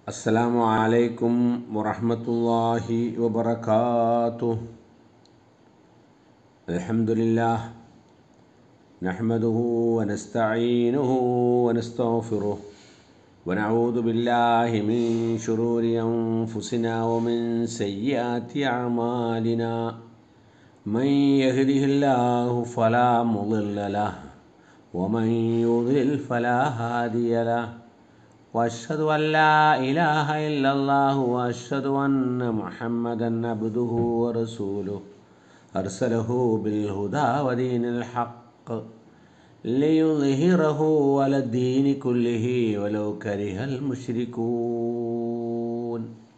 السلام عليكم ورحمة الله وبركاته الحمد لله نحمده ونستعينه ونستغفره ونعوذ بالله من شرور أنفسنا ومن سيئات أعمالنا من يهده الله فلا مضل له ومن يضلل فلا هادي له واشهد ان لا اله الا الله واشهد ان محمدا عبده ورسوله ارسله بالهدى ودين الحق ليظهره على الدين كله ولو كره المشركون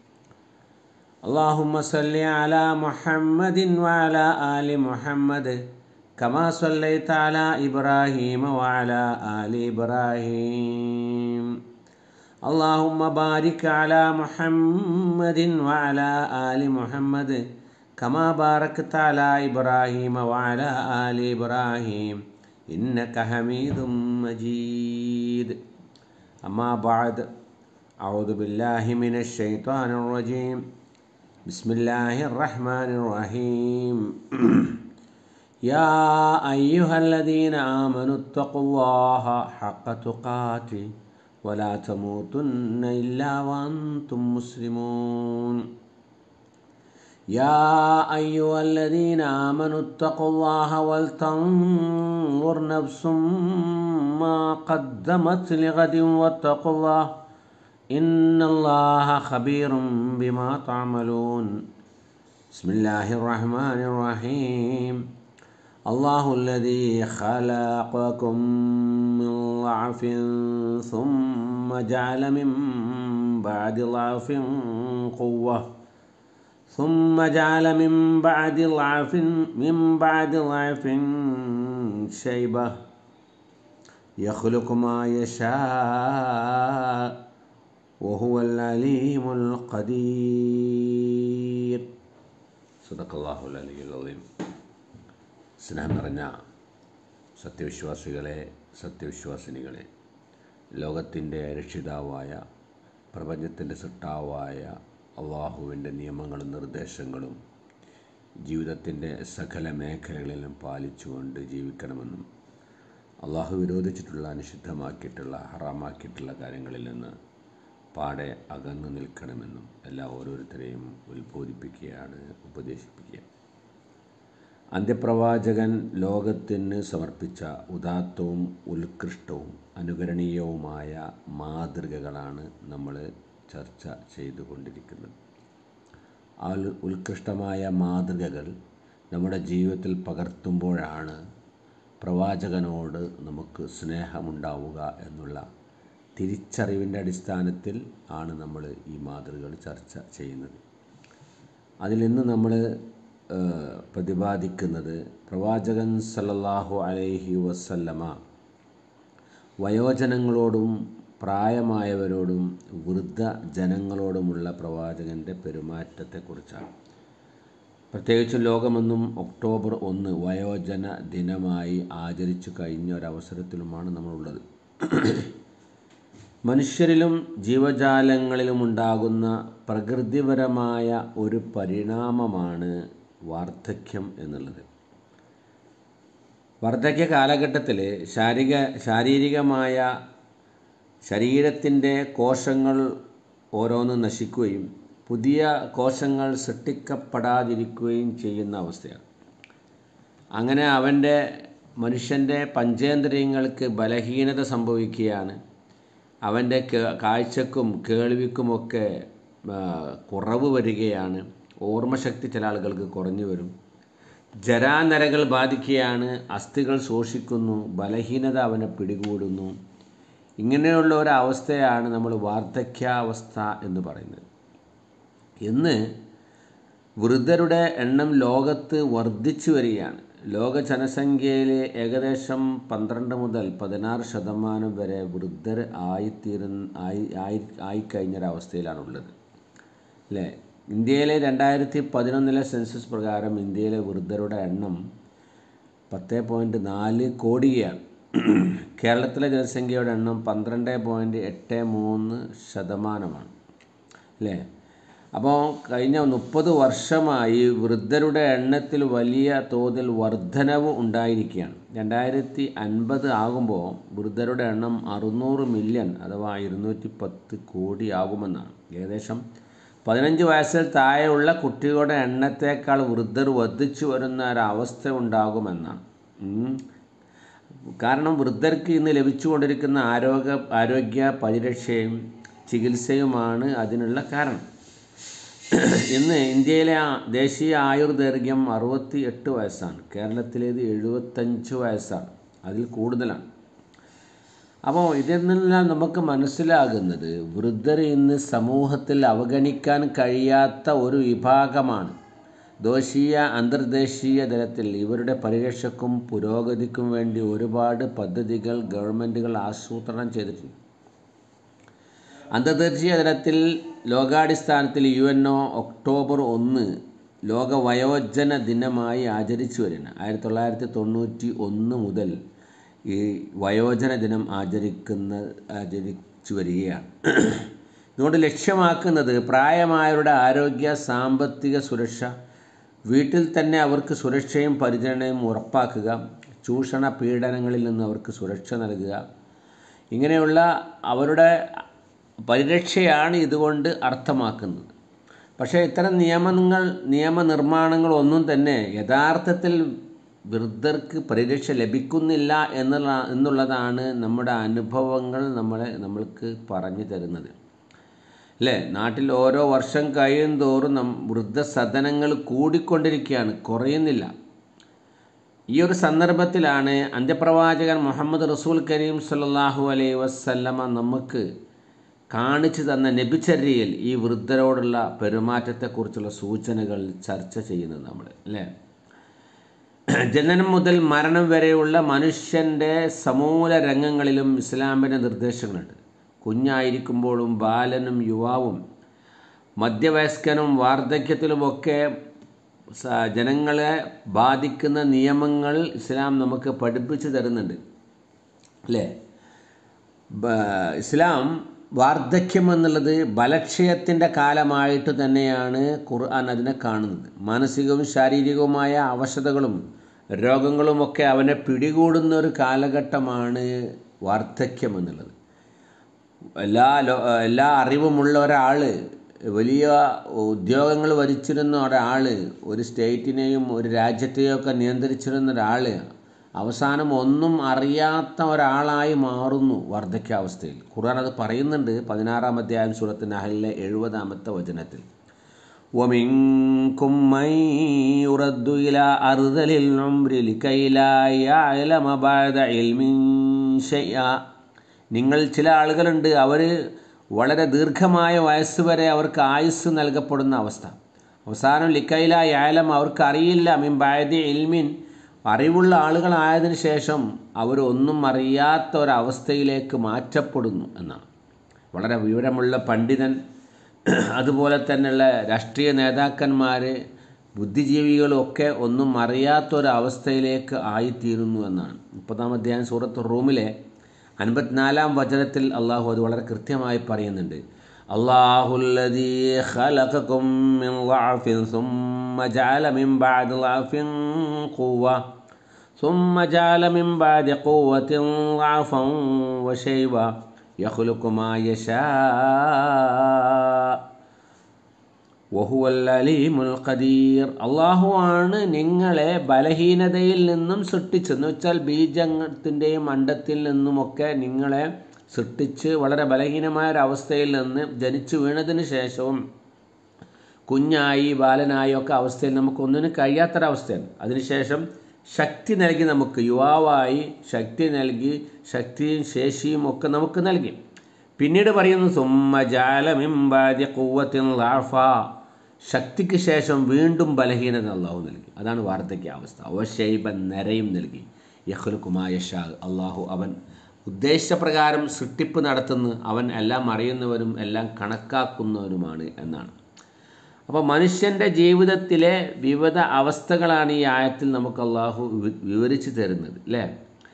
اللهم صل على محمد وعلى ال محمد كما صليت على ابراهيم وعلى ال ابراهيم اللهم بارك على محمد وعلى آل محمد كما باركت على إبراهيم وعلى آل إبراهيم إنك حميد مجيد أما بعد أعوذ بالله من الشيطان الرجيم بسم الله الرحمن الرحيم يا أيها الذين آمنوا اتقوا الله حق تقاته ولا تموتن إلا وأنتم مسلمون يا أيها الذين آمنوا اتقوا الله ولتنظر نفس ما قدمت لغد واتقوا الله إن الله خبير بما تعملون بسم الله الرحمن الرحيم الله الذي خلقكم من ضعف ثم جعل من بعد ضعف قوة ثم جعل من بعد ضعف من بعد ضعف شيبة يخلق ما يشاء وهو العليم القدير صدق الله العلي العظيم സ്നേഹം നിറഞ്ഞ സത്യവിശ്വാസികളെ സത്യവിശ്വാസിനികളെ ലോകത്തിൻ്റെ രക്ഷിതാവായ പ്രപഞ്ചത്തിൻ്റെ സൃഷ്ടാവായ അള്ളാഹുവിൻ്റെ നിയമങ്ങളും നിർദ്ദേശങ്ങളും ജീവിതത്തിൻ്റെ സകല മേഖലകളിലും പാലിച്ചുകൊണ്ട് ജീവിക്കണമെന്നും അള്ളാഹു വിരോധിച്ചിട്ടുള്ള നിഷിദ്ധമാക്കിയിട്ടുള്ള ഹറാമാക്കിയിട്ടുള്ള കാര്യങ്ങളിൽ നിന്ന് പാടെ അകന്നു നിൽക്കണമെന്നും എല്ലാ ഓരോരുത്തരെയും ഉത്ബോധിപ്പിക്കുകയാണ് ഉപദേശിപ്പിക്കുക അന്ത്യപ്രവാചകൻ ലോകത്തിന് സമർപ്പിച്ച ഉദാത്തവും ഉത്കൃഷ്ടവും അനുകരണീയവുമായ മാതൃകകളാണ് നമ്മൾ ചർച്ച ചെയ്തുകൊണ്ടിരിക്കുന്നത് ആ ഉത്കൃഷ്ടമായ മാതൃകകൾ നമ്മുടെ ജീവിതത്തിൽ പകർത്തുമ്പോഴാണ് പ്രവാചകനോട് നമുക്ക് സ്നേഹമുണ്ടാവുക എന്നുള്ള തിരിച്ചറിവിൻ്റെ അടിസ്ഥാനത്തിൽ ആണ് നമ്മൾ ഈ മാതൃകകൾ ചർച്ച ചെയ്യുന്നത് അതിൽ നിന്ന് നമ്മൾ പ്രതിപാദിക്കുന്നത് പ്രവാചകൻ സല്ലല്ലാഹു അലൈഹി വസല്ലമ വയോജനങ്ങളോടും പ്രായമായവരോടും വൃദ്ധ ജനങ്ങളോടുമുള്ള പ്രവാചകൻ്റെ പെരുമാറ്റത്തെക്കുറിച്ചാണ് പ്രത്യേകിച്ചും ലോകമെന്നും ഒക്ടോബർ ഒന്ന് വയോജന ദിനമായി ആചരിച്ചു കഴിഞ്ഞ ഒരവസരത്തിലുമാണ് നമ്മളുള്ളത് മനുഷ്യരിലും ജീവജാലങ്ങളിലും ഉണ്ടാകുന്ന പ്രകൃതിപരമായ ഒരു പരിണാമമാണ് വാർദ്ധക്യം എന്നുള്ളത് വാർദ്ധക്യ കാലഘട്ടത്തിൽ ശാരീരിക ശാരീരികമായ ശരീരത്തിൻ്റെ കോശങ്ങൾ ഓരോന്ന് നശിക്കുകയും പുതിയ കോശങ്ങൾ സൃഷ്ടിക്കപ്പെടാതിരിക്കുകയും ചെയ്യുന്ന അവസ്ഥയാണ് അങ്ങനെ അവൻ്റെ മനുഷ്യൻ്റെ പഞ്ചേന്ദ്രിയങ്ങൾക്ക് ബലഹീനത സംഭവിക്കുകയാണ് അവൻ്റെ കാഴ്ചക്കും കേൾവിക്കുമൊക്കെ കുറവ് വരികയാണ് ഓർമ്മശക്തി ചില ആളുകൾക്ക് കുറഞ്ഞു വരും ജരാനരകൾ ബാധിക്കുകയാണ് അസ്ഥികൾ ശോഷിക്കുന്നു ബലഹീനത അവനെ പിടികൂടുന്നു ഇങ്ങനെയുള്ള ഒരവസ്ഥയാണ് നമ്മൾ വാർദ്ധക്യാവസ്ഥ എന്ന് പറയുന്നത് ഇന്ന് വൃദ്ധരുടെ എണ്ണം ലോകത്ത് വർദ്ധിച്ചു വരികയാണ് ലോക ജനസംഖ്യയിലെ ഏകദേശം പന്ത്രണ്ട് മുതൽ പതിനാറ് ശതമാനം വരെ വൃദ്ധർ ആയിത്തീരുന്ന ആയി ആയി ആയിക്കഴിഞ്ഞൊരവസ്ഥയിലാണുള്ളത് അല്ലേ ഇന്ത്യയിലെ രണ്ടായിരത്തി പതിനൊന്നിലെ സെൻസസ് പ്രകാരം ഇന്ത്യയിലെ വൃദ്ധരുടെ എണ്ണം പത്ത് പോയിൻറ്റ് നാല് കോടിയാണ് കേരളത്തിലെ ജനസംഖ്യയുടെ എണ്ണം പന്ത്രണ്ട് പോയിൻറ്റ് എട്ട് മൂന്ന് ശതമാനമാണ് അല്ലേ അപ്പോൾ കഴിഞ്ഞ മുപ്പത് വർഷമായി വൃദ്ധരുടെ എണ്ണത്തിൽ വലിയ തോതിൽ വർധനവ് ഉണ്ടായിരിക്കുകയാണ് രണ്ടായിരത്തി അൻപത് ആകുമ്പോൾ വൃദ്ധരുടെ എണ്ണം അറുന്നൂറ് മില്യൺ അഥവാ ഇരുന്നൂറ്റി പത്ത് കോടി ആകുമെന്നാണ് ഏകദേശം പതിനഞ്ച് വയസ്സിൽ താഴെയുള്ള കുട്ടികളുടെ എണ്ണത്തേക്കാൾ വൃദ്ധർ വർദ്ധിച്ചു വരുന്ന ഒരവസ്ഥ ഉണ്ടാകുമെന്നാണ് ഉം. കാരണം വൃദ്ധർക്ക് ഇന്ന് ലഭിച്ചുകൊണ്ടിരിക്കുന്ന ആരോഗ്യ ആരോഗ്യ പരിരക്ഷയും ചികിത്സയുമാണ് അതിനുള്ള കാരണം ഇന്ന് ഇന്ത്യയിലെ ആ- ദേശീയ ആയുർദൈർഘ്യം അറുപത്തി എട്ട് വയസ്സാണ് കേരളത്തിലേത് എഴുപത്തഞ്ച് വയസ്സാണ് അതിൽ കൂടുതലാണ് അപ്പോൾ ഇതിൽ നിന്നെല്ലാം നമുക്ക് മനസ്സിലാകുന്നത് വൃദ്ധർ ഇന്ന് സമൂഹത്തിൽ അവഗണിക്കാൻ കഴിയാത്ത ഒരു വിഭാഗമാണ് ദേശീയ അന്തർദേശീയ തലത്തിൽ ഇവരുടെ പരിരക്ഷക്കും പുരോഗതിക്കും വേണ്ടി ഒരുപാട് പദ്ധതികൾ ഗവൺമെൻറ്റുകൾ ആസൂത്രണം ചെയ്തിട്ടുണ്ട് അന്തർദേശീയ തലത്തിൽ ലോകാടിസ്ഥാനത്തിൽ യു എൻ ഒ ഒക്ടോബർ ഒന്ന് ലോക വയോജന ദിനമായി ആചരിച്ചു വരുന്നത് ആയിരത്തി തൊള്ളായിരത്തി തൊണ്ണൂറ്റി ഒന്ന് മുതൽ ഈ വയോജന ദിനം ആചരിക്കുന്ന ആചരിച്ചു വരികയാണ് ഇതുകൊണ്ട് ലക്ഷ്യമാക്കുന്നത് പ്രായമായവരുടെ ആരോഗ്യ സാമ്പത്തിക സുരക്ഷ വീട്ടിൽ തന്നെ അവർക്ക് സുരക്ഷയും പരിചരണയും ഉറപ്പാക്കുക ചൂഷണ പീഡനങ്ങളിൽ നിന്ന് അവർക്ക് സുരക്ഷ നൽകുക ഇങ്ങനെയുള്ള അവരുടെ പരിരക്ഷയാണ് ഇതുകൊണ്ട് അർത്ഥമാക്കുന്നത് പക്ഷേ ഇത്തരം നിയമങ്ങൾ നിയമനിർമ്മാണങ്ങളൊന്നും തന്നെ യഥാർത്ഥത്തിൽ വൃദ്ധർക്ക് പരിരക്ഷ ലഭിക്കുന്നില്ല എന്നുള്ള എന്നുള്ളതാണ് നമ്മുടെ അനുഭവങ്ങൾ നമ്മളെ നമ്മൾക്ക് പറഞ്ഞു തരുന്നത് അല്ലേ നാട്ടിൽ ഓരോ വർഷം കഴിയും തോറും നം വൃദ്ധസദനങ്ങൾ കൂടിക്കൊണ്ടിരിക്കുകയാണ് കുറയുന്നില്ല ഈ ഒരു സന്ദർഭത്തിലാണ് അന്ത്യപ്രവാചകൻ മുഹമ്മദ് റസൂൽ കരീം സല്ലല്ലാഹു അലൈഹി വസല്ലമ നമുക്ക് കാണിച്ചു തന്ന നബിചര്യയിൽ ഈ വൃദ്ധരോടുള്ള പെരുമാറ്റത്തെക്കുറിച്ചുള്ള സൂചനകൾ ചർച്ച ചെയ്യുന്നത് നമ്മൾ അല്ലേ ജനനം മുതൽ മരണം വരെയുള്ള മനുഷ്യൻ്റെ സമൂല രംഗങ്ങളിലും ഇസ്ലാമിൻ്റെ നിർദ്ദേശങ്ങളുണ്ട് കുഞ്ഞായിരിക്കുമ്പോഴും ബാലനും യുവാവും മധ്യവയസ്കനും വാർദ്ധക്യത്തിലുമൊക്കെ സ- ജനങ്ങളെ ബാധിക്കുന്ന നിയമങ്ങൾ ഇസ്ലാം നമുക്ക് പഠിപ്പിച്ചു തരുന്നുണ്ട് അല്ലേ ബ- ഇസ്ലാം വാർദ്ധക്യം എന്നുള്ളത് ബലക്ഷയത്തിൻ്റെ കാലമായിട്ട് തന്നെയാണ് ഖുർആൻ അതിനെ കാണുന്നത് മാനസികവും ശാരീരികവുമായ അവശതകളും രോഗങ്ങളുമൊക്കെ അവനെ പിടികൂടുന്ന ഒരു കാലഘട്ടമാണ് വാർദ്ധക്യം എന്നുള്ളത് എല്ലാ ലോ എല്ലാ അറിവുമുള്ള ഒരാൾ വലിയ ഉദ്യോഗങ്ങൾ ഭരിച്ചിരുന്ന ഒരാൾ ഒരു സ്റ്റേറ്റിനെയും ഒരു രാജ്യത്തെയും ഒക്കെ നിയന്ത്രിച്ചിരുന്ന ഒരാൾ അവസാനം ഒന്നും അറിയാത്ത ഒരാളായി മാറുന്നു വാർദ്ധക്യാവസ്ഥയിൽ ഖുർആൻ അത് പറയുന്നുണ്ട് പതിനാറാം അധ്യായം സൂറത്ത് നഹലിലെ എഴുപതാമത്തെ വചനത്തിൽ ومنكم من يرد إلى أرذل العمر لكي لا يعلم بعد علم شيئا നിങ്ങൾ ചില ആളുകളുണ്ട് അവർ വളരെ ദീർഘമായ വയസ്സ് വരെ അവർക്ക് ആയുസ് നൽകപ്പെടുന്ന അവസ്ഥ അവസാനം ലിക്കൈല യാലം അവർക്ക് അറിയില്ല മീൻ ബായതി ഇൽമിൻ അറിവുള്ള ആളുകളായതിനു ശേഷം അവരൊന്നും അറിയാത്ത ഒരവസ്ഥയിലേക്ക് മാറ്റപ്പെടുന്നു എന്നാണ് വളരെ വിവരമുള്ള പണ്ഡിതൻ അതുപോലെ തന്നെയുള്ള രാഷ്ട്രീയ നേതാക്കന്മാർ ബുദ്ധിജീവികളും ഒക്കെ ഒന്നും അറിയാത്തൊരവസ്ഥയിലേക്ക് ആയിത്തീരുന്നു എന്നാണ് മുപ്പതാം അധ്യായം സൂറത്ത് റൂമിലെ അൻപത്തിനാലാം വചനത്തിൽ അള്ളാഹു അത് വളരെ കൃത്യമായി പറയുന്നുണ്ട് അള്ളാഹുല്ലദീ ഖലഖകും മിൻ ളഅഫിൻ ثم جعل من بعد ضعف قوة ثم جعل من بعد قوة ضعفا وشيبا يخلق ما يشاء വഹുവൽ അലീമുൽ ഖദീർ അള്ളാഹു ആണ് നിങ്ങളെ ബലഹീനതയിൽ നിന്നും സൃഷ്ടിച്ചെന്ന് വെച്ചാൽ ബീജത്തിൻ്റെയും അണ്ടത്തിൽ നിന്നുമൊക്കെ നിങ്ങളെ സൃഷ്ടിച്ച് വളരെ ബലഹീനമായ ഒരു അവസ്ഥയിൽ നിന്ന് ജനിച്ചു വീണതിന് ശേഷവും കുഞ്ഞായി ബാലനായി ഒക്കെ അവസ്ഥയിൽ നമുക്കൊന്നിനും കഴിയാത്തൊരവസ്ഥയാണ് അതിനുശേഷം ശക്തി നൽകി നമുക്ക് യുവാവായി ശക്തി നൽകി ശക്തിയും ശേഷിയും ഒക്കെ നമുക്ക് നൽകി പിന്നീട് പറയുന്നു സുമ്മ ജാലമിമ്പാദ്യ കൂവത്തിൻ ലാഫ ശക്തിക്ക് ശേഷം വീണ്ടും ബലഹീനത അള്ളാഹു നൽകി അതാണ് വാർദ്ധക്യാവസ്ഥ ഓശൈബൻ നരയും നൽകി യഹ്ലുക്കുമായ ഷാ അള്ളാഹു അവൻ ഉദ്ദേശപ്രകാരം സൃഷ്ടിപ്പ് നടത്തുന്നു അവൻ എല്ലാം അറിയുന്നവരും എല്ലാം കണക്കാക്കുന്നവരുമാണ് എന്നാണ് അപ്പോൾ മനുഷ്യൻ്റെ ജീവിതത്തിലെ വിവിധ അവസ്ഥകളാണ് ഈ ആയത്തിൽ നമുക്ക് അള്ളാഹു വി- വിവരിച്ചു തരുന്നത് അല്ലേ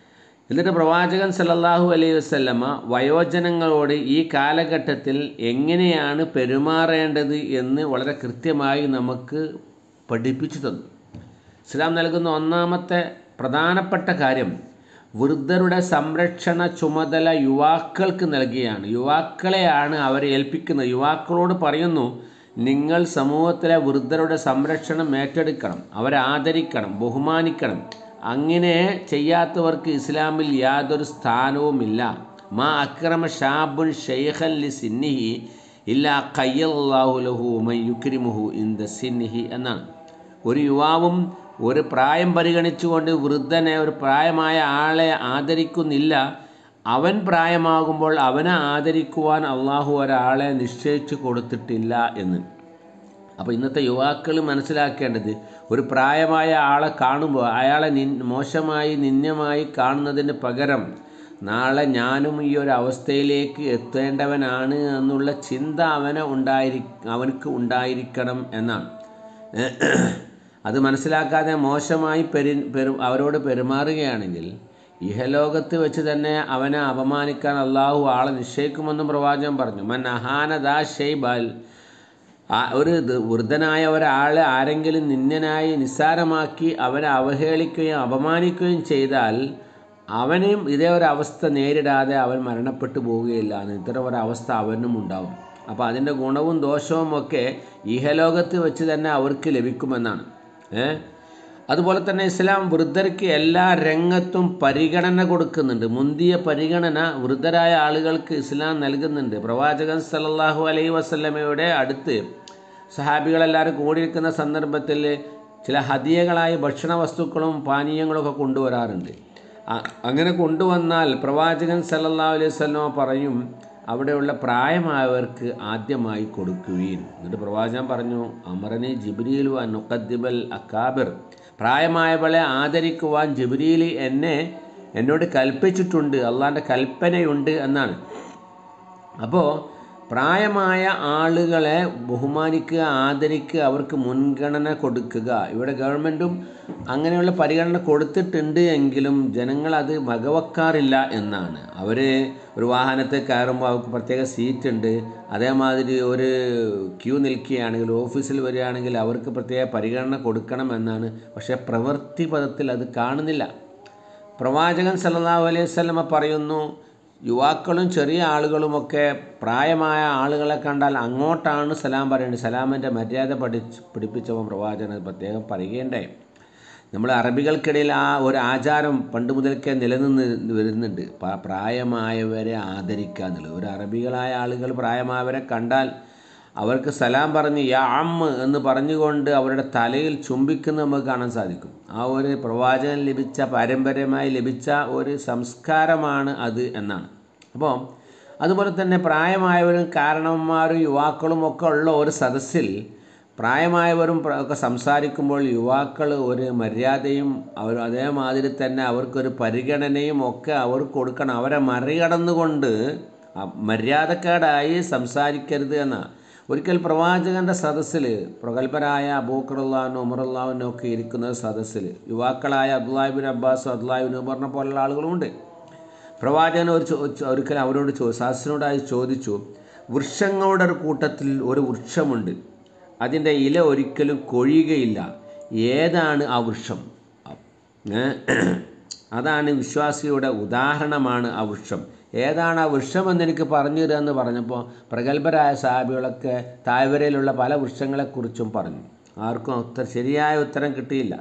എന്നിട്ട് പ്രവാചകൻ സല്ലല്ലാഹു അലൈഹി വസല്ലമ വയോജനങ്ങളോട് ഈ കാലഘട്ടത്തിൽ എങ്ങനെയാണ് പെരുമാറേണ്ടത് എന്ന് വളരെ കൃത്യമായി നമുക്ക് പഠിപ്പിച്ചു തന്നു ഇസ്ലാം നൽകുന്ന ഒന്നാമത്തെ പ്രധാനപ്പെട്ട കാര്യം വൃദ്ധരുടെ സംരക്ഷണ ചുമതല യുവാക്കൾക്ക് നൽകിയാണ് യുവാക്കളെയാണ് അവരെ ഏൽപ്പിക്കുന്നത് യുവാക്കളോട് പറയുന്നു നിങ്ങൾ സമൂഹത്തിലെ വൃദ്ധരുടെ സംരക്ഷണം ഏറ്റെടുക്കണം അവരെ ആദരിക്കണം ബഹുമാനിക്കണം അങ്ങനെ ചെയ്യാത്തവർക്ക് ഇസ്ലാമിൽ യാതൊരു സ്ഥാനവുമില്ല മാ അക്രമ ഷാബുൻ ഷെയ്ഖൻ ലി സിന്നിഹി ഇല്ല കയ്യല്ലാഹു ലഹു മൻ യുക്രിമുഹു ഇൻ ദ സിന്നിഹി എന്നാണ് ഒരു യുവാവും ഒരു പ്രായം പരിഗണിച്ചുകൊണ്ട് വൃദ്ധനെ ഒരു പ്രായമായ ആളെ ആദരിക്കുന്നില്ല അവൻ പ്രായമാകുമ്പോൾ അവനെ ആദരിക്കുവാൻ അള്ളാഹു ഒരാളെ നിശ്ചയിച്ചു കൊടുത്തിട്ടില്ല എന്ന് അപ്പോൾ ഇന്നത്തെ യുവാക്കൾ മനസ്സിലാക്കേണ്ടത് ഒരു പ്രായമായ ആളെ കാണുമ്പോൾ അയാളെ നിൻ മോശമായി നിന്യമായി കാണുന്നതിന് പകരം നാളെ ഞാനും ഈ ഒരു അവസ്ഥയിലേക്ക് എത്തേണ്ടവനാണ് എന്നുള്ള ചിന്ത അവനെ ഉണ്ടായിരി അവനക്ക് ഉണ്ടായിരിക്കണം എന്നാണ് അത് മനസ്സിലാക്കാതെ മോശമായി പെരു പെരു അവരോട് പെരുമാറുകയാണെങ്കിൽ ഇഹലോകത്ത് വെച്ച് തന്നെ അവനെ അപമാനിക്കാൻ അള്ളാഹു ആളെ നിശ്ചയിക്കുമെന്നും പ്രവാചകൻ പറഞ്ഞു മൻ അഹാനദാ ഷെയ്ബാൽ ആ ഒരു ഇത് വൃദ്ധനായ ഒരാളെ ആരെങ്കിലും നിന്ദനായി നിസ്സാരമാക്കി അവനെ അവഹേളിക്കുകയും അപമാനിക്കുകയും ചെയ്താൽ അവനും ഇതേ ഒരു അവസ്ഥ നേരിടാതെ അവൻ മരണപ്പെട്ടു പോവുകയില്ല ഇത്തരം ഒരവസ്ഥ അവനും ഉണ്ടാവും അപ്പോൾ അതിൻ്റെ ഗുണവും ദോഷവും ഒക്കെ ഇഹലോകത്ത് വെച്ച് തന്നെ അവർക്ക് ലഭിക്കുമെന്നാണ് ഏ അതുപോലെ തന്നെ ഇസ്ലാം വൃദ്ധർക്ക് എല്ലാ രംഗത്തും പരിഗണന കൊടുക്കുന്നുണ്ട് മുന്തിയ പരിഗണന വൃദ്ധരായ ആളുകൾക്ക് ഇസ്ലാം നൽകുന്നുണ്ട് പ്രവാചകൻ സല്ലല്ലാഹു അലൈഹി വസല്ലമയുടെ അടുത്ത് സഹാബികളെല്ലാവരും കൂടിയിരിക്കുന്ന സന്ദർഭത്തിൽ ചില ഹദിയകളായ ഭക്ഷണ വസ്തുക്കളും പാനീയങ്ങളും ഒക്കെ കൊണ്ടുവരാറുണ്ട് അ- അങ്ങനെ കൊണ്ടുവന്നാൽ പ്രവാചകൻ സല്ലല്ലാഹു അലൈഹി വസല്ലമ പറയും അവിടെയുള്ള പ്രായമായവർക്ക് ആദ്യമായി കൊടുക്കുകയും എന്നിട്ട് പ്രവാചകൻ പറഞ്ഞു അമറനെ ജിബ്രീലു അനുക്കദ്ദിബൽ അക്കാബിർ പ്രായമായവളെ ആദരിക്കുവാൻ ജിബ്രീൽ എന്നെ എന്നോട് കൽപ്പിച്ചിട്ടുണ്ട് അള്ളാൻ്റെ കൽപ്പനയുണ്ട് എന്നാണ് അപ്പോൾ പ്രായമായ ആളുകളെ ബഹുമാനിക്കുക ആദരിക്കുക അവർക്ക് മുൻഗണന കൊടുക്കുക ഇവിടെ ഗവൺമെൻറ്റും അങ്ങനെയുള്ള പരിഗണന കൊടുത്തിട്ടുണ്ട് എങ്കിലും ജനങ്ങൾ അത് വകവെക്കാറില്ല എന്നാണ് അവർ ഒരു വാഹനത്തിൽ കയറുമ്പോൾ അവർക്ക് പ്രത്യേക സീറ്റ് ഉണ്ട് അതേമാതിരി ഒരു ക്യൂ നിൽക്കുകയാണെങ്കിൽ ഓഫീസിൽ വരികയാണെങ്കിൽ അവർക്ക് പ്രത്യേക പരിഗണന കൊടുക്കണം എന്നാണ് പക്ഷേ പ്രവൃത്തി പദത്തിൽ അത് കാണുന്നില്ല പ്രവാചകൻ സല്ലല്ലാഹു അലൈഹി വസല്ലമ പറയുന്നു യുവാക്കളും ചെറിയ ആളുകളുമൊക്കെ പ്രായമായ ആളുകളെ കണ്ടാൽ അങ്ങോട്ടാണ് സലാം പറയേണ്ടത് സലാമിൻ്റെ മര്യാദ പഠിച്ച് പഠിപ്പിച്ചപ്പോൾ പ്രവാചകൻ അത് പ്രത്യേകം പറയുകയുണ്ടായി നമ്മൾ അറബികൾക്കിടയിൽ ആ ഒരു ആചാരം പണ്ട് മുതൽക്കേ നിലനിന്ന് വരുന്നുണ്ട് പ- പ്രായമായവരെ ആദരിക്കുക എന്നുള്ളത് ഒരു അറബികളായ ആളുകൾ പ്രായമായവരെ കണ്ടാൽ അവർക്ക് സലാം പറഞ്ഞ് യാ അമ്മ് എന്ന് പറഞ്ഞുകൊണ്ട് അവരുടെ തലയിൽ ചുംബിക്കുന്നത് നമുക്ക് കാണാൻ സാധിക്കും ആ ഒരു പ്രവാചകൻ ലഭിച്ച പാരമ്പര്യമായി ലഭിച്ച ഒരു സംസ്കാരമാണ് അത് എന്നാണ് അപ്പോൾ അതുപോലെ തന്നെ പ്രായമായവരും കാരണവന്മാരും യുവാക്കളും ഒക്കെ ഉള്ള ഒരു സദസ്സിൽ പ്രായമായവരും പ്ര- ഒക്കെ സംസാരിക്കുമ്പോൾ യുവാക്കൾ ഒരു മര്യാദയും അവർ അതേമാതിരി തന്നെ അവർക്കൊരു പരിഗണനയും ഒക്കെ അവർക്ക് കൊടുക്കണം അവരെ മറികടന്നുകൊണ്ട് അ- മര്യാദക്കേടായി സംസാരിക്കരുത് എന്നാണ് ഒരിക്കൽ പ്രവാചകന്റെ സദസ്സിൽ പ്രഗത്ഭരായ അബൂക്കറുല്ലാനും ഉമറുല്ലാവിനും ഒക്കെ ഇരിക്കുന്ന സദസ്സിൽ യുവാക്കളായ അബ്ദുല്ലാഹിബിൻ അബ്ബാസ് അബ്ദുല്ലാഹിബിൻ ഉമറിനെ പോലുള്ള ആളുകളുമുണ്ട് പ്രവാചകൻ ഒരു ചോ- ചോ- ഒരിക്കൽ അവരോട് ചോ സദസ്സിനോടായി ചോദിച്ചു വൃക്ഷങ്ങളുടെ ഒരു കൂട്ടത്തിൽ ഒരു വൃക്ഷമുണ്ട് അതിൻ്റെ ഇല ഒരിക്കലും കൊഴിയുകയില്ല ഏതാണ് ആ വൃക്ഷം ഏ? അതാണ് വിശ്വാസിയുടെ ഉദാഹരണമാണ് ആ വൃക്ഷം ഏതാണ് ആ വൃക്ഷം എന്ന് എനിക്ക് പറഞ്ഞു തരിക എന്ന് പറഞ്ഞപ്പോൾ പ്രഗത്ഭരായ സാഹിബികളൊക്കെ താഴ്വരയിലുള്ള പല വൃക്ഷങ്ങളെക്കുറിച്ചും പറഞ്ഞു ആർക്കും ഉത്തര ശരിയായ ഉത്തരം കിട്ടിയില്ല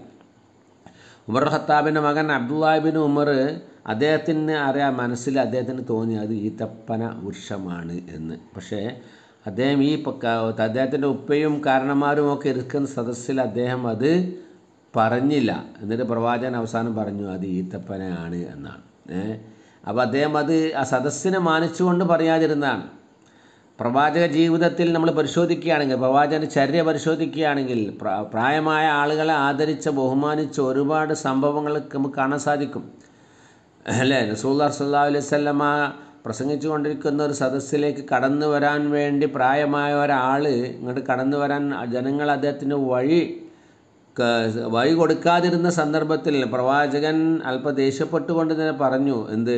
ഉമർ ഖത്താബിൻ്റെ മകൻ അബ്ദുല്ലാഹിബിൻ ഉമർ അദ്ദേഹത്തിന് അറിയാം മനസ്സിൽ അദ്ദേഹത്തിന് തോന്നി അത് ഈത്തപ്പന വൃക്ഷമാണ് എന്ന് പക്ഷേ അദ്ദേഹം ഈ പ- ക- അദ്ദേഹത്തിൻ്റെ ഉപ്പയും കാരണന്മാരും ഒക്കെ ഇരിക്കുന്ന സദസ്സിൽ അദ്ദേഹം അത് പറഞ്ഞില്ല എന്നിട്ട് പ്രവാചകൻ അവസാനം പറഞ്ഞു അത് ഈത്തപ്പനയാണ് എന്നാണ് ഏഹ് അപ്പോൾ അദ്ദേഹം അത് ആ സദസ്സിനെ മാനിച്ചുകൊണ്ട് പറയാതിരുന്നതാണ് പ്രവാചക ജീവിതത്തിൽ നമ്മൾ പരിശോധിക്കുകയാണെങ്കിൽ പ്രവാചകൻ്റെ ചര്യ പരിശോധിക്കുകയാണെങ്കിൽ പ്ര- പ്രായമായ ആളുകളെ ആദരിച്ച ബഹുമാനിച്ച ഒരുപാട് സംഭവങ്ങൾ നമുക്ക് കാണാൻ സാധിക്കും അല്ലേ റസൂല്ലാർ സല്ലാ അലൈഹി സ്വല്ലമ പ്രസംഗിച്ചു കൊണ്ടിരിക്കുന്ന ഒരു സദസ്സിലേക്ക് കടന്നു വരാൻ വേണ്ടി പ്രായമായ ഒരാൾ ഇങ്ങോട്ട് കടന്നു വരാൻ ജനങ്ങൾ അദ്ദേഹത്തിന് വഴി ക- വഴി കൊടുക്കാതിരുന്ന സന്ദർഭത്തിൽ പ്രവാചകൻ അല്പ ദേഷ്യപ്പെട്ടുകൊണ്ട് തന്നെ പറഞ്ഞു എന്ത്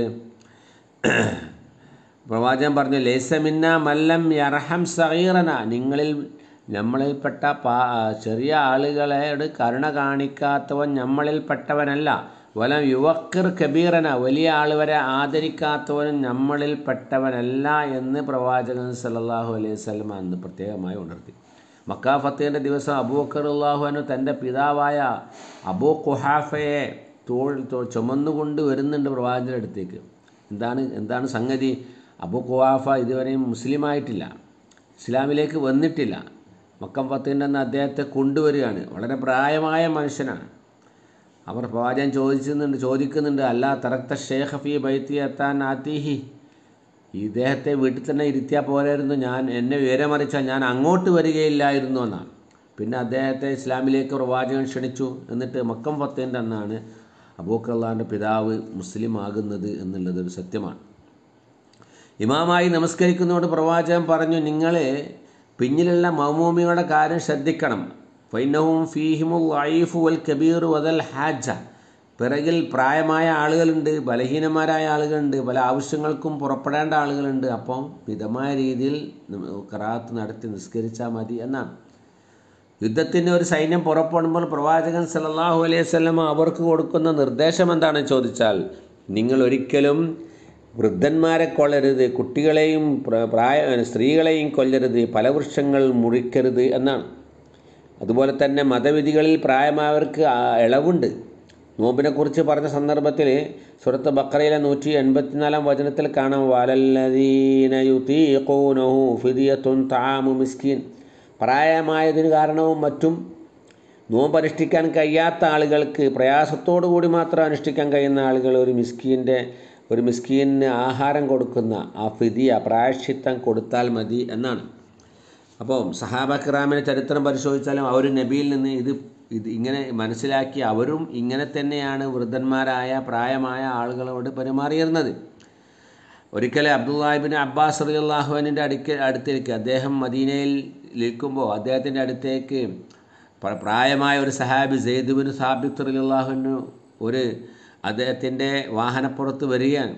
പ്രവാചകൻ പറഞ്ഞു ലേസമിന്ന മല്ലം യർഹം സഹീറന നിങ്ങളിൽ നമ്മളിൽപ്പെട്ട പാ ചെറിയ ആളുകളോട് കരുണ കാണിക്കാത്തവൻ നമ്മളിൽപ്പെട്ടവനല്ല വലം യുവക്കിർ കബീറന വലിയ ആളുവരെ ആദരിക്കാത്തവനും നമ്മളിൽപ്പെട്ടവനല്ല എന്ന് പ്രവാചകൻ സല്ലല്ലാഹു അലൈഹി വസല്ലം അന്ന് പ്രത്യേകമായി ഉണർത്തി മക്കാ ഫത്തേൻ്റെ ദിവസം അബൂബക്കർ അള്ളാഹുവിന് തൻ്റെ പിതാവായ അബൂ ഖുഹാഫയെ തോൾ തോ- ചുമന്നുകൊണ്ട് വരുന്നുണ്ട് പ്രവാചകൻ്റെ അടുത്തേക്ക് എന്താണ് എന്താണ് സംഗതി അബൂ ഖുഹാഫ ഇതുവരെയും മുസ്ലിമായിട്ടില്ല ഇസ്ലാമിലേക്ക് വന്നിട്ടില്ല മക്കം ഫത്തിൻ്റെ അന്ന് അദ്ദേഹത്തെ കൊണ്ടുവരികയാണ് വളരെ പ്രായമായ മനുഷ്യനാണ് അവർ പ്രവാചകൻ ചോദിക്കുന്നുണ്ട് ചോദിക്കുന്നുണ്ട് അല്ല തറക്ത ഷേഖ് ഫി ബൈത്തി എത്താൻ ആത്തിഹി ഇദ്ദേഹത്തെ വീട്ടിൽ തന്നെ ഇരുത്തിയാൽ പോരായിരുന്നു ഞാൻ എന്നെ വിവരമറിച്ചാൽ ഞാൻ അങ്ങോട്ട് വരികയില്ലായിരുന്നു എന്നാണ് പിന്നെ അദ്ദേഹത്തെ ഇസ്ലാമിലേക്ക് പ്രവാചകൻ ക്ഷണിച്ചു എന്നിട്ട് മക്കം ഫത്തേൻ്റെ അന്നാണ് അബൂക്കല്ലാൻ്റെ പിതാവ് മുസ്ലിം ആകുന്നത് എന്നുള്ളത് ഒരു സത്യമാണ് ഇമാമായി നമസ്കരിക്കുന്നതോട് പ്രവാചകൻ പറഞ്ഞു നിങ്ങൾ പിന്നിലുള്ള മൗമൂമികളുടെ കാര്യം ശ്രദ്ധിക്കണം ഫൈനവും ഫീഹിമുൽ വൈഫു വൽ കബീർ വദൽ ഹാജ പിറകിൽ പ്രായമായ ആളുകളുണ്ട് ബലഹീനന്മാരായ ആളുകളുണ്ട് പല ആവശ്യങ്ങൾക്കും പുറപ്പെടേണ്ട ആളുകളുണ്ട് അപ്പം മിതമായ രീതിയിൽ കറാത്ത് നടത്തി നിസ്കരിച്ചാൽ മതി എന്നാണ് യുദ്ധത്തിന് ഒരു സൈന്യം പുറപ്പെടുമ്പോൾ പ്രവാചകൻ സല്ലല്ലാഹു അലൈഹി വസല്ലം അവർക്ക് കൊടുക്കുന്ന നിർദ്ദേശം എന്താണെന്ന് ചോദിച്ചാൽ നിങ്ങൾ ഒരിക്കലും വൃദ്ധന്മാരെ കൊല്ലരുത് കുട്ടികളെയും പ്ര- പ്രായ സ്ത്രീകളെയും കൊല്ലരുത് ഫലവൃക്ഷങ്ങൾ മുറിക്കരുത് എന്നാണ് അതുപോലെ തന്നെ മതവിധികളിൽ പ്രായമായവർക്ക് ആ ഇളവുണ്ട് നോമ്പിനെക്കുറിച്ച് പറഞ്ഞ സന്ദർഭത്തിൽ സുരത്ത് ബക്കറയിലെ നൂറ്റി എൺപത്തിനാലാം വചനത്തിൽ കാണാം വാലല്ലദീന യുതീഖൂനഹു ഫിദിയത്തുൻ തആമു മിസ്കീൻ പ്രായമായതിന് കാരണവും മറ്റും നോമ്പ് അനുഷ്ഠിക്കാൻ കഴിയാത്ത ആളുകൾക്ക് പ്രയാസത്തോടു കൂടി മാത്രം അനുഷ്ഠിക്കാൻ കഴിയുന്ന ആളുകൾ ഒരു മിസ്കീൻ്റെ ഒരു മിസ്കീന് ആഹാരം കൊടുക്കുന്ന ആ ഫിദിയ പ്രായശ്ചിത്തം കൊടുത്താൽ മതി എന്നാണ് അപ്പോൾ സഹാബ കിറാമിൻ്റെ ചരിത്രം പരിശോധിച്ചാലും അവർ നബിയിൽ നിന്ന് ഇത് ഇത് ഇങ്ങനെ മനസ്സിലാക്കി അവരും ഇങ്ങനെ തന്നെയാണ് വൃദ്ധന്മാരായ പ്രായമായ ആളുകളോട് പെരുമാറിയിരുന്നത് ഒരിക്കൽ അബ്ദുല്ലാഹിബിൻ അബ്ബാസ് റളിയല്ലാഹുവിൻ്റെ അടുക്ക അടുത്തേക്ക് അദ്ദേഹം മദീനയിൽ നിൽക്കുമ്പോൾ അദ്ദേഹത്തിൻ്റെ അടുത്തേക്ക് പ്ര- പ്രായമായ ഒരു സഹാബി സെയ്ദുബിൻ സാബിത്ത് റളിയല്ലാഹുവിന് ഒരു അദ്ദേഹത്തിൻ്റെ വാഹനപ്പുറത്ത് വരികയാണ്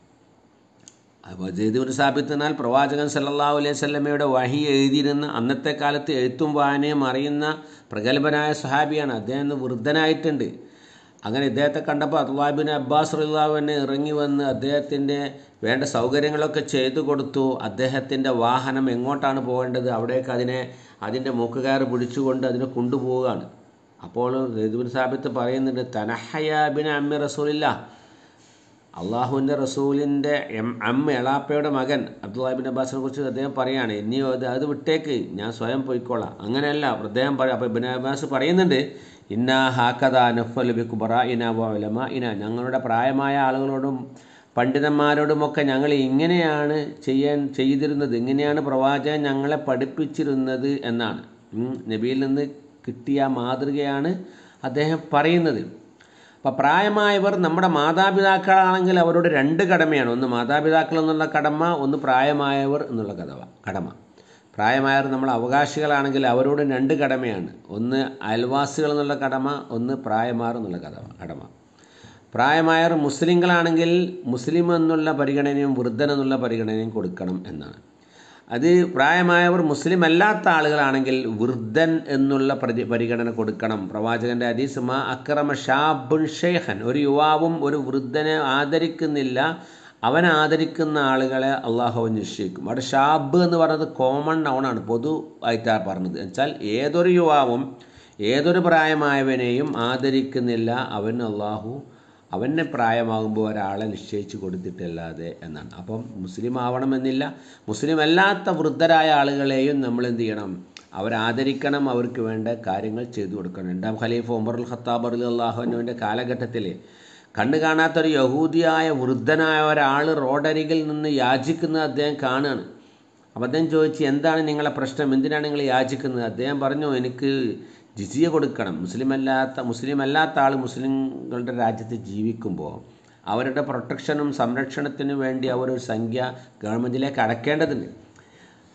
അപ്പോൾ ജയ്ദുബിൻ സാബിത്ത് എന്നാൽ പ്രവാചകൻ സല്ലല്ലാഹു അലൈഹി വസല്ലമയുടെ വഹി എഴുതിയിരുന്ന അന്നത്തെ കാലത്ത് എഴുത്തും വായനയും അറിയുന്ന പ്രഗത്ഭനായ സഹാബിയാണ് അദ്ദേഹം ഇന്ന് വൃദ്ധനായിട്ടുണ്ട് അങ്ങനെ ഇദ്ദേഹത്തെ കണ്ടപ്പോൾ അബ്ദുല്ലാഹിബിൻ അബ്ബാസ് റളിയല്ലാഹുവിനെ ഇറങ്ങി വന്ന് അദ്ദേഹത്തിൻ്റെ വേണ്ട സൗകര്യങ്ങളൊക്കെ ചെയ്തു കൊടുത്തു അദ്ദേഹത്തിൻ്റെ വാഹനം എങ്ങോട്ടാണ് പോകേണ്ടത് അവിടേക്ക് അതിനെ അതിൻ്റെ മൂക്കുകയർ പിടിച്ചുകൊണ്ട് അതിനെ കൊണ്ടുപോവുകയാണ് അപ്പോൾ ജയ്ദുബിൻ സാബിത്ത് പറയുന്നുണ്ട് തനഹയ ബിൻ അമ്മി റസൂലില്ല അള്ളാഹുവിൻ്റെ റസൂലിൻ്റെ എം അമ്മ എളാപ്പയുടെ മകൻ അബ്ദുല്ലാഹിബിൻ അബ്ബാസിനെ കുറിച്ച് അദ്ദേഹം പറയാണ് ഇനി അത് അത് വിട്ടേക്ക് ഞാൻ സ്വയം പോയിക്കോളാം അങ്ങനെയല്ല അദ്ദേഹം പറയും അപ്പോൾ ഇബിൻ അബ്ബാസ് പറയുന്നുണ്ട് ഇന്ന ഹാക്കഥ നഫൽ ബി കുബറ ഇന വലമ ഇന ഞങ്ങളുടെ പ്രായമായ ആളുകളോടും പണ്ഡിതന്മാരോടുമൊക്കെ ഞങ്ങൾ ഇങ്ങനെയാണ് ചെയ്യാൻ ചെയ്തിരുന്നത് ഇങ്ങനെയാണ് പ്രവാചകൻ ഞങ്ങളെ പഠിപ്പിച്ചിരുന്നത് എന്നാണ് ഉം, നബിയിൽ നിന്ന് കിട്ടിയ മാതൃകയാണ് അദ്ദേഹം പറയുന്നത് അപ്പോൾ പ്രായമായവർ നമ്മുടെ മാതാപിതാക്കളാണെങ്കിൽ അവരോട് രണ്ട് കടമയാണ് ഒന്ന് മാതാപിതാക്കൾ എന്നുള്ള കടമ ഒന്ന് പ്രായമായവർ എന്നുള്ള കടമ കടമ പ്രായമായവർ നമ്മൾ അവകാശികളാണെങ്കിൽ അവരോട് രണ്ട് കടമയാണ് ഒന്ന് അയൽവാസികൾ എന്നുള്ള കടമ ഒന്ന് പ്രായമാർ എന്നുള്ള കടമ കടമ പ്രായമായവർ മുസ്ലിങ്ങളാണെങ്കിൽ മുസ്ലിം എന്നുള്ള പരിഗണനയും വൃദ്ധൻ എന്നുള്ള പരിഗണനയും കൊടുക്കണം എന്നാണ് അത് പ്രായമായവർ മുസ്ലിം അല്ലാത്ത ആളുകളാണെങ്കിൽ വൃദ്ധൻ എന്നുള്ള പ്രതി പരിഗണന കൊടുക്കണം പ്രവാചകന്റെ ഹദീസ് മാ അക്രമ ഷാബുൻ ഷെയ്ഖൻ ഒരു യുവാവും ഒരു വൃദ്ധനെ ആദരിക്കുന്നില്ല അവൻ ആദരിക്കുന്ന ആളുകളെ അള്ളാഹു നിശ്ചയിക്കും അവിടെ ഷാബ് എന്ന് പറയുന്നത് കോമൺ നൗണാണ് പൊതു ആയിട്ടാണ് പറഞ്ഞത് എന്നുവെച്ചാൽ ഏതൊരു യുവാവും ഏതൊരു പ്രായമായവനെയും ആദരിക്കുന്നില്ല അവൻ അള്ളാഹു അവനെ പ്രായമാകുമ്പോൾ ഒരാളെ നിശ്ചയിച്ച് കൊടുത്തിട്ടല്ലാതെ എന്നാണ് അപ്പം മുസ്ലിം ആവണമെന്നില്ല മുസ്ലിം അല്ലാത്ത വൃദ്ധരായ ആളുകളെയും നമ്മൾ എന്ത് ചെയ്യണം അവരാദരിക്കണം അവർക്ക് വേണ്ട കാര്യങ്ങൾ ചെയ്തു കൊടുക്കണം രണ്ടാം ഖലീഫ് ഉമറുൽ ഖത്താബ് അലി അള്ളാഹുവിൻ്റെ കാലഘട്ടത്തിൽ കണ്ണ് കാണാത്തൊരു യഹൂദിയായ വൃദ്ധനായ ഒരാൾ റോഡരികിൽ നിന്ന് യാചിക്കുന്നത് അദ്ദേഹം കാണുകയാണ് അപ്പം അദ്ദേഹം ചോദിച്ചു എന്താണ് നിങ്ങളെ പ്രശ്നം എന്തിനാണ് നിങ്ങൾ യാചിക്കുന്നത് അദ്ദേഹം പറഞ്ഞു എനിക്ക് ജിസിയ കൊടുക്കണം മുസ്ലിം അല്ലാത്ത മുസ്ലിം അല്ലാത്ത ആൾ മുസ്ലിങ്ങളുടെ രാജ്യത്ത് ജീവിക്കുമ്പോൾ അവരുടെ പ്രൊട്ടക്ഷനും സംരക്ഷണത്തിനും വേണ്ടി അവർ ഒരു സംഖ്യ ഗവൺമെൻറ്റിലേക്ക് അടക്കേണ്ടതുണ്ട്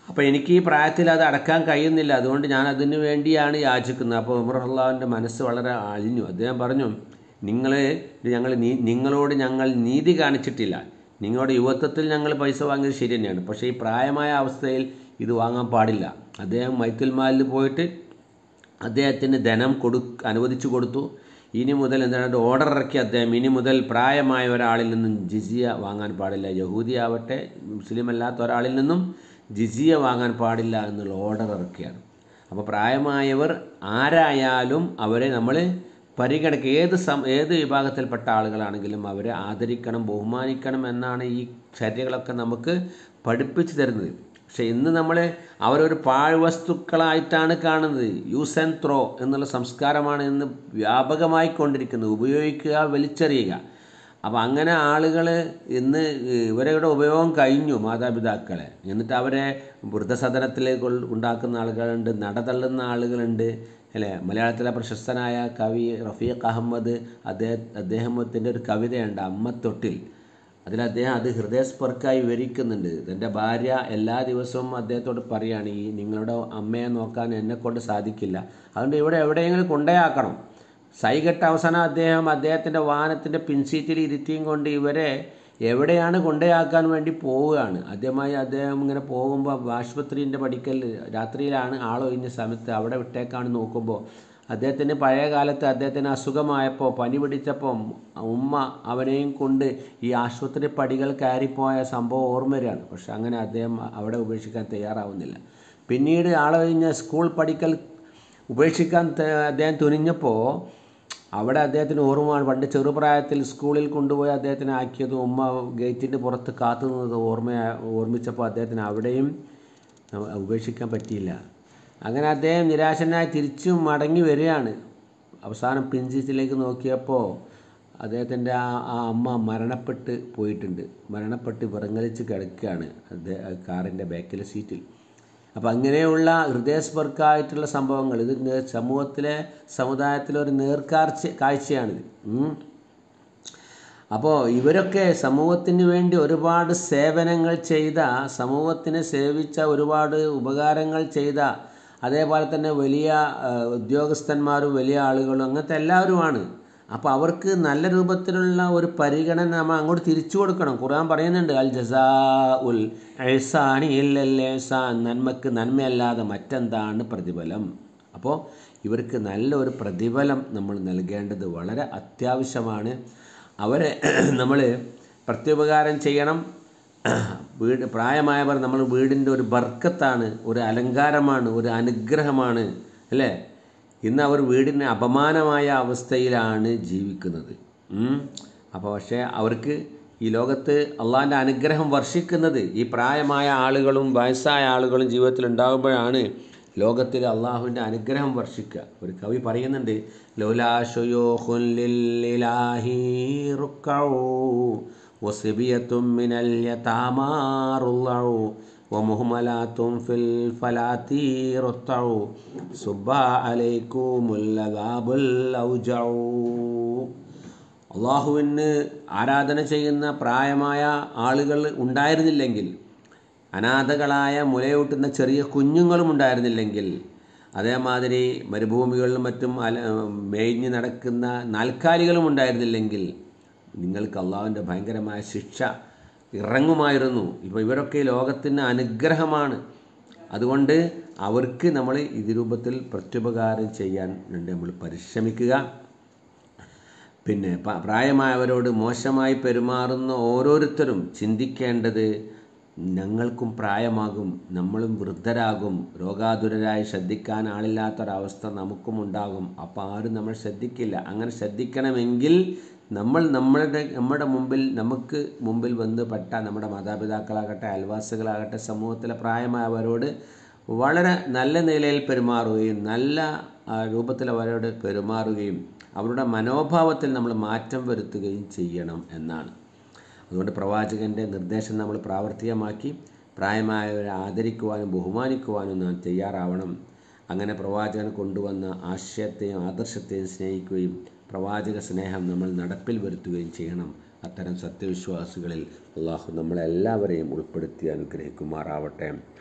അപ്പോൾ എനിക്ക് ഈ പ്രായത്തിൽ അത് അടക്കാൻ കഴിയുന്നില്ല അതുകൊണ്ട് ഞാൻ അതിനു വേണ്ടിയാണ് യാചിക്കുന്നത് അപ്പോൾ ഉമർ അള്ളാഹുവിൻ്റെ മനസ്സ് വളരെ അലിഞ്ഞു അദ്ദേഹം പറഞ്ഞു നിങ്ങൾ ഞങ്ങൾ നീ നിങ്ങളോട് ഞങ്ങൾ നീതി കാണിച്ചിട്ടില്ല നിങ്ങളുടെ യുവത്വത്തിൽ ഞങ്ങൾ പൈസ വാങ്ങിയത് ശരി തന്നെയാണ് പക്ഷേ ഈ പ്രായമായ അവസ്ഥയിൽ ഇത് വാങ്ങാൻ പാടില്ല അദ്ദേഹം മൈത്തുൽ മാലിൽ പോയിട്ട് അദ്ദേഹത്തിന് ധനം കൊടു അനുവദിച്ചു കൊടുത്തു ഇനി മുതൽ എന്താണ് ഓർഡർ ഇറക്കി അദ്ദേഹം ഇനി മുതൽ പ്രായമായ ഒരാളിൽ നിന്നും ജിസിയ വാങ്ങാൻ പാടില്ല യഹൂദി ആവട്ടെ മുസ്ലിം അല്ലാത്ത ഒരാളിൽ നിന്നും ജിസിയ വാങ്ങാൻ പാടില്ല എന്നുള്ള ഓർഡർ ഇറക്കിയാണ് അപ്പോൾ പ്രായമായവർ ആരായാലും അവരെ നമ്മൾ പരിഗണിക്കുക ഏത് സം ഏത് വിഭാഗത്തിൽപ്പെട്ട ആളുകളാണെങ്കിലും അവരെ ആദരിക്കണം ബഹുമാനിക്കണം എന്നാണ് ഈ ചര്യകളൊക്കെ നമുക്ക് പഠിപ്പിച്ചു തരുന്നത് പക്ഷെ ഇന്ന് നമ്മൾ അവരൊരു പാഴ്വസ്തുക്കളായിട്ടാണ് കാണുന്നത് യൂസ് ആൻഡ് ത്രോ എന്നുള്ള സംസ്കാരമാണ് ഇന്ന് വ്യാപകമായി കൊണ്ടിരിക്കുന്നത് ഉപയോഗിക്കുക വലിച്ചെറിയുക അപ്പോൾ അങ്ങനെ ആളുകൾ ഇന്ന് ഇവരുടെ ഉപയോഗം കഴിഞ്ഞു മാതാപിതാക്കളെ എന്നിട്ട് അവരെ വൃദ്ധസദനത്തിലേക്ക് ഉൾ- ഉണ്ടാക്കുന്ന ആളുകളുണ്ട് നടതള്ളുന്ന ആളുകളുണ്ട് അല്ലേ മലയാളത്തിലെ പ്രശസ്തനായ കവി റഫീഖ് അഹമ്മദ് അദ്ദേഹം അദ്ദേഹത്തിൻ്റെ ഒരു കവിതയുണ്ട് അമ്മത്തൊട്ടിൽ അതിൽ അദ്ദേഹം അത് ഹൃദയസ്പർക്കായി വിവരിക്കുന്നുണ്ട് തൻ്റെ ഭാര്യ എല്ലാ ദിവസവും അദ്ദേഹത്തോട് പറയാണ് ഈ നിങ്ങളുടെ അമ്മയെ നോക്കാൻ എന്നെക്കൊണ്ട് സാധിക്കില്ല അതുകൊണ്ട് ഇവിടെ എവിടെയെങ്കിലും കൊണ്ടേയാക്കണം സൈകെട്ട അവസാനം അദ്ദേഹം അദ്ദേഹത്തിൻ്റെ വാഹനത്തിൻ്റെ പിൻസീറ്റിൽ ഇരുത്തിയും കൊണ്ട് ഇവരെ എവിടെയാണ് കൊണ്ടേയാക്കാൻ വേണ്ടി പോവുകയാണ് ആദ്യമായി അദ്ദേഹം ഇങ്ങനെ പോകുമ്പോൾ ആശുപത്രീൻ്റെ പടിക്കൽ രാത്രിയിലാണ് ആളൊഴിഞ്ഞ സമയത്ത് അവിടെ വിട്ടേക്കാണ് നോക്കുമ്പോൾ അദ്ദേഹത്തിന് പഴയ കാലത്ത് അദ്ദേഹത്തിന് അസുഖമായപ്പോൾ പനി പിടിച്ചപ്പോൾ ഉമ്മ അവനെയും കൊണ്ട് ഈ ആശുപത്രി പടികൾ കയറിപ്പോയ സംഭവം ഓർമ്മ വരികയാണ് പക്ഷെ അങ്ങനെ അദ്ദേഹം അവിടെ ഉപേക്ഷിക്കാൻ തയ്യാറാവുന്നില്ല പിന്നീട് ആളൊഴിഞ്ഞ സ്കൂൾ പഠിക്കൽ ഉപേക്ഷിക്കാൻ ത- അദ്ദേഹം തുനിഞ്ഞപ്പോൾ അവിടെ അദ്ദേഹത്തിന് ഓർമ്മയാണ് പണ്ട് ചെറുപ്രായത്തിൽ സ്കൂളിൽ കൊണ്ടുപോയി അദ്ദേഹത്തിനെ ആക്കിയത് ഉമ്മ ഗേറ്റിൻ്റെ പുറത്ത് കാത്തു നിന്നത് ഓർമ്മ ഓർമ്മിച്ചപ്പോൾ അദ്ദേഹത്തിന് അവിടെയും ഉപേക്ഷിക്കാൻ പറ്റിയില്ല അങ്ങനെ അദ്ദേഹം നിരാശനായി തിരിച്ചു മടങ്ങി വരികയാണ് അവസാനം പിഞ്ചിച്ചിലേക്ക് നോക്കിയപ്പോൾ അദ്ദേഹത്തിൻ്റെ ആ ആ അമ്മ മരണപ്പെട്ട് പോയിട്ടുണ്ട് മരണപ്പെട്ട് വിറങ്ങലിച്ച് കിടക്കുകയാണ് അദ്ദേഹം കാറിൻ്റെ ബാക്കിലെ സീറ്റിൽ അപ്പം അങ്ങനെയുള്ള ഹൃദയസ്പർക്കായിട്ടുള്ള സംഭവങ്ങൾ ഇത് നേ- സമൂഹത്തിലെ സമുദായത്തിലെ ഒരു നേർക്കാഴ്ച കാഴ്ചയാണിത് ഉം. അപ്പോൾ ഇവരൊക്കെ സമൂഹത്തിന് വേണ്ടി ഒരുപാട് സേവനങ്ങൾ ചെയ്ത സമൂഹത്തിനെ സേവിച്ച ഒരുപാട് ഉപകാരങ്ങൾ ചെയ്ത അതേപോലെ തന്നെ വലിയ ആ, ഉദ്യോഗസ്ഥന്മാരും വലിയ ആളുകളും അങ്ങനത്തെ എല്ലാവരുമാണ് അപ്പോൾ അവർക്ക് നല്ല രൂപത്തിലുള്ള ഒരു പരിഗണന നമ്മൾ അങ്ങോട്ട് തിരിച്ചു കൊടുക്കണം ഖുർആൻ പറയുന്നുണ്ട് അൽ ജസാ ഉൽ എഹ്സാനി ഇല്ലൽ എഹ്സാൻ നന്മക്ക് നന്മയല്ലാതെ മറ്റെന്താണ് പ്രതിഫലം അപ്പോൾ ഇവർക്ക് നല്ലൊരു പ്രതിഫലം നമ്മൾ നൽകേണ്ടത് വളരെ അത്യാവശ്യമാണ് അവരെ നമ്മൾ പ്രത്യുപകാരം ചെയ്യണം വീട് പ്രായമായവർ നമ്മൾ വീടിൻ്റെ ഒരു ബർക്കത്താണ് ഒരു അലങ്കാരമാണ് ഒരു അനുഗ്രഹമാണ് അല്ലേ ഇന്ന് അവർ വീടിന് അപമാനമായ അവസ്ഥയിലാണ് ജീവിക്കുന്നത് ഉം. അപ്പോൾ പക്ഷേ അവർക്ക് ഈ ലോകത്ത് അള്ളാഹിൻ്റെ അനുഗ്രഹം വർഷിക്കുന്നത് ഈ പ്രായമായ ആളുകളും വയസ്സായ ആളുകളും ജീവിതത്തിൽ ഉണ്ടാകുമ്പോഴാണ് ലോകത്തിൽ അള്ളാഹുവിൻ്റെ അനുഗ്രഹം വർഷിക്കുക ഒരു കവി പറയുന്നുണ്ട് ലൗലാഷുയോഹുൻ ലില്ലാഹി റുക്കഊ വസിബിയത്തും മിനൽ യതാമാറുള്ളഊ വമുഹ്മലാത്തും ഫിൽ ഫലാത്തി റുത്തഊ സുബ്ബ അലൈക്കുമുൽ അദാബുൽ ഔജഊ അള്ളാഹുവിന് ആരാധന ചെയ്യുന്ന പ്രായമായ ആളുകൾ ഉണ്ടായിരുന്നില്ലെങ്കിൽ അനാഥകളായ മുലയൂട്ടുന്ന ചെറിയ കുഞ്ഞുങ്ങളും ഉണ്ടായിരുന്നില്ലെങ്കിൽ അതേമാതിരി മരുഭൂമികളിലും മറ്റും അല മേഞ്ഞ് നടക്കുന്ന നാൽക്കാലികളും ഉണ്ടായിരുന്നില്ലെങ്കിൽ നിങ്ങൾക്ക് അള്ളാഹുവിൻ്റെ ഭയങ്കരമായ ശിക്ഷ ഇറങ്ങുമായിരുന്നു ഇപ്പോൾ ഇവരൊക്കെ ഈ ലോകത്തിന് അനുഗ്രഹമാണ് അതുകൊണ്ട് അവർക്ക് നമ്മൾ ഇത് രൂപത്തിൽ പ്രത്യുപകാരം ചെയ്യാൻ വേണ്ടി നമ്മൾ പരിശ്രമിക്കുക പിന്നെ പ- പ്രായമായവരോട് മോശമായി പെരുമാറുന്ന ഓരോരുത്തരും ചിന്തിക്കേണ്ടത് ഞങ്ങൾക്കും പ്രായമാകും നമ്മളും വൃദ്ധരാകും രോഗാതുരരായി ശ്രദ്ധിക്കാൻ ആളില്ലാത്തൊരവസ്ഥ നമുക്കും ഉണ്ടാകും അപ്പോൾ ആരും നമ്മൾ ശ്രദ്ധിക്കില്ല അങ്ങനെ ശ്രദ്ധിക്കണമെങ്കിൽ നമ്മൾ നമ്മളുടെ നമ്മുടെ മുമ്പിൽ നമുക്ക് മുമ്പിൽ ബന്ധപ്പെട്ട നമ്മുടെ മാതാപിതാക്കളാകട്ടെ അയൽവാസികളാകട്ടെ സമൂഹത്തിലെ പ്രായമായവരോട് വളരെ നല്ല നിലയിൽ പെരുമാറുകയും നല്ല ആ, രൂപത്തിൽ അവരോട് പെരുമാറുകയും അവരുടെ മനോഭാവത്തിൽ നമ്മൾ മാറ്റം വരുത്തുകയും ചെയ്യണം എന്നാണ് അതുകൊണ്ട് പ്രവാചകൻ്റെ നിർദ്ദേശം നമ്മൾ പ്രാവർത്തികമാക്കി പ്രായമായവരെ ആദരിക്കുവാനും ബഹുമാനിക്കുവാനും നാം തയ്യാറാവണം അങ്ങനെ പ്രവാചകൻ കൊണ്ടുവന്ന ആശയത്തെയും ആദർശത്തെയും സ്നേഹിക്കുകയും പ്രവാചക സ്നേഹം നമ്മൾ നടപ്പിൽ വരുത്തുകയും ചെയ്യണം അത്തരം സത്യവിശ്വാസികളിൽ അള്ളാഹു നമ്മളെല്ലാവരെയും ഉൾപ്പെടുത്തി അനുഗ്രഹിക്കുമാറാവട്ടെ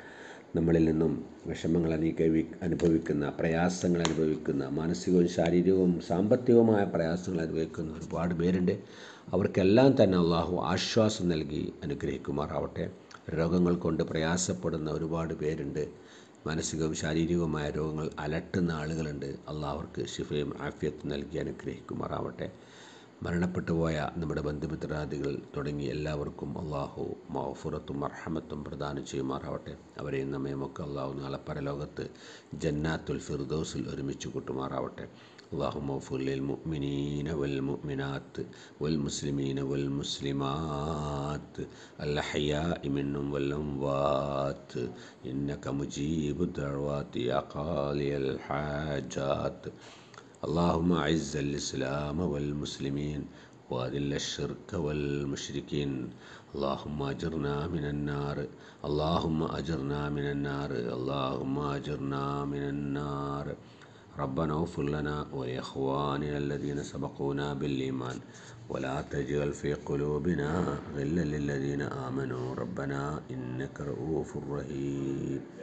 നമ്മളിൽ നിന്നും വിഷമങ്ങൾ അനുഭവി അനുഭവിക്കുന്ന പ്രയാസങ്ങൾ അനുഭവിക്കുന്ന മാനസികവും ശാരീരികവും സാമ്പത്തികവുമായ പ്രയാസങ്ങൾ അനുഭവിക്കുന്ന ഒരുപാട് പേരുണ്ട് അവർക്കെല്ലാം തന്നെ അള്ളാഹു ആശ്വാസം നൽകി അനുഗ്രഹിക്കുമാറാവട്ടെ രോഗങ്ങൾ കൊണ്ട് പ്രയാസപ്പെടുന്ന ഒരുപാട് പേരുണ്ട് മാനസികവും ശാരീരികവുമായ രോഗങ്ങൾ അലട്ടുന്ന ആളുകളുണ്ട് അള്ളാഹ് അവർക്ക് ശിഫയും ആഫിയത്തും നൽകി അനുഗ്രഹിക്കുമാറാവട്ടെ മരണപ്പെട്ടു പോയ നമ്മുടെ ബന്ധുമിത്രാദികൾ തുടങ്ങി എല്ലാവർക്കും അള്ളാഹു മൗഫുറത്തും അർഹമത്തും പ്രദാനം ചെയ്യുമാറാവട്ടെ അവരെയും നമ്മയുമൊക്കെ അള്ളാഹു നാളെ പരലോകത്ത് ജന്നാത്തുൽ ഫിർദോസിൽ ഒരുമിച്ച് കൂട്ടുമാറാവട്ടെ اللهم اغفر للمؤمنين والمؤمنات والمسلمين والمسلمات الأحياء منهم والأموات إنك مجيب الدعوات يا قاضي الحاجات اللهم أعز الإسلام والمسلمين وأذل الشرك والمشركين اللهم أجرنا من النار اللهم أجرنا من النار اللهم أجرنا من النار ربنا اغفر لنا ولإخواننا الذين سبقونا بالإيمان ولا تجعل في قلوبنا غلا للذين آمنوا ربنا إنك رؤوف رحيم